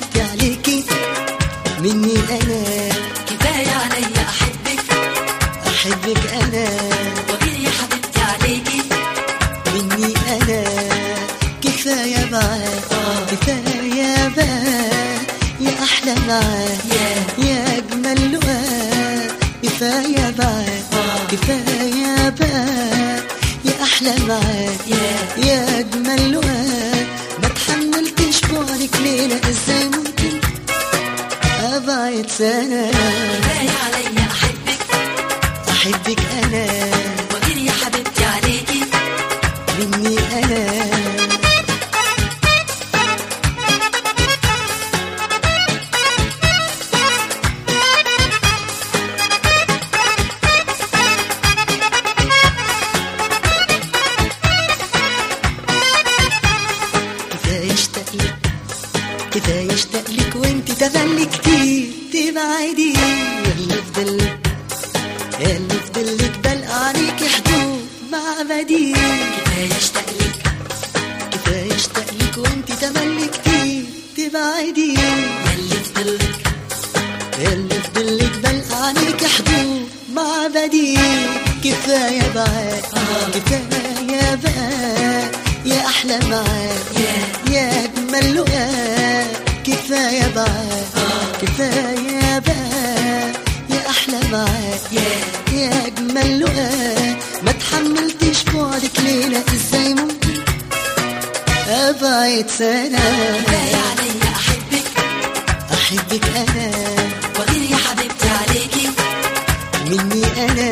حبيبتي عليكي مني انا كفاية عليا أحبك احبك انا وغير يا حبيبتي عليكي مني انا كفايه معاك كفايه بقى يا احلى معاك يا يا اجمل لقاء كفايه معاك كفايه بقى يا احلى معاك يا يا اجمل لقاء ما تحملتش بعدك ليله ازاي ممكن ابعد سنه كفاية عليا أحبك احبك انا وغير يا حبيبتي عليكي مني انا كفايه اشتاق لك كفايه اشتاق لك وانت تغلي كتير تبعدي يلا فضلك يلا فضلك بلقى عليك حدود مع بديل كفاية اشتاق لك كفايه اشتاق لك وانت تملي كتير تبعدي يلي في ظلك اللي في ضلك بلقى عليك حدود مع بديل كفايه بقى كفايه بقى يا احلى معاك يا يا اجمل لقاء كفايه بقى كفايه بقى يا احلى معاك يا يا اجمل لقاء ما تحملتش بعدك ليله ازاي ممكن ابعد سنه كفاية عليا أحبك احبك انا وغير يا حبيبتي عليكي مني انا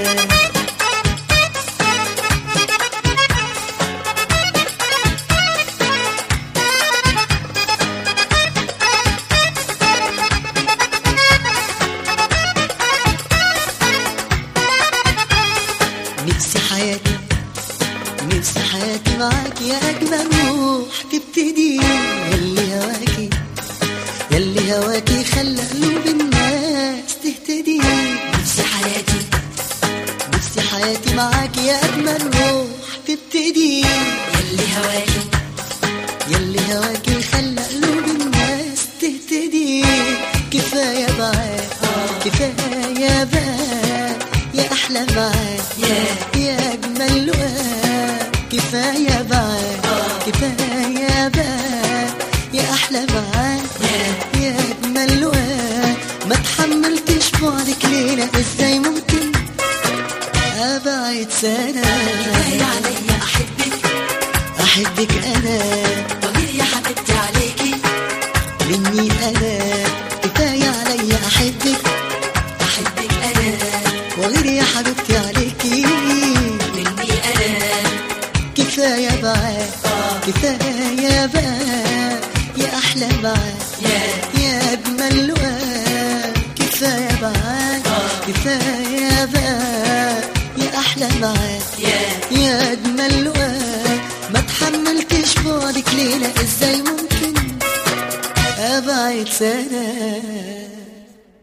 نفسي حياتي نفسي حياتي معاك يا اجمل روح تبتدي يلي هواكي يلي هواكي خلى قلوب الناس تهتدي نفسي حياتي نفسي حياتي معاك يا اجمل روح تبتدي يلي هواكي يلي هواكي خلى قلوب الناس تهتدي كفايه بقى كفايه بقى يا احلى معاك يا يا اجمل لقاء كفايه بقى كفايه بقى يا احلى معاك يا اجمل لقاء ما تحملتش بعدك ليله ازاي ممكن ابعد سنه كفاية عليا أحبك احبك انا وغير يا حبيبتي عليكي مني انا كفايه عليا احبك أحبك أنا وغير يا حبيبتي عليكي مني أنا كفايه بقى كفايه بقى يا احلى معاك يا يا اجمل لقاء كفايه بقى كفايه بقى يا احلى معاك يا يا اجمل لقاء ما تحملتش بعدك ليله ازاي ممكن ابعد سنه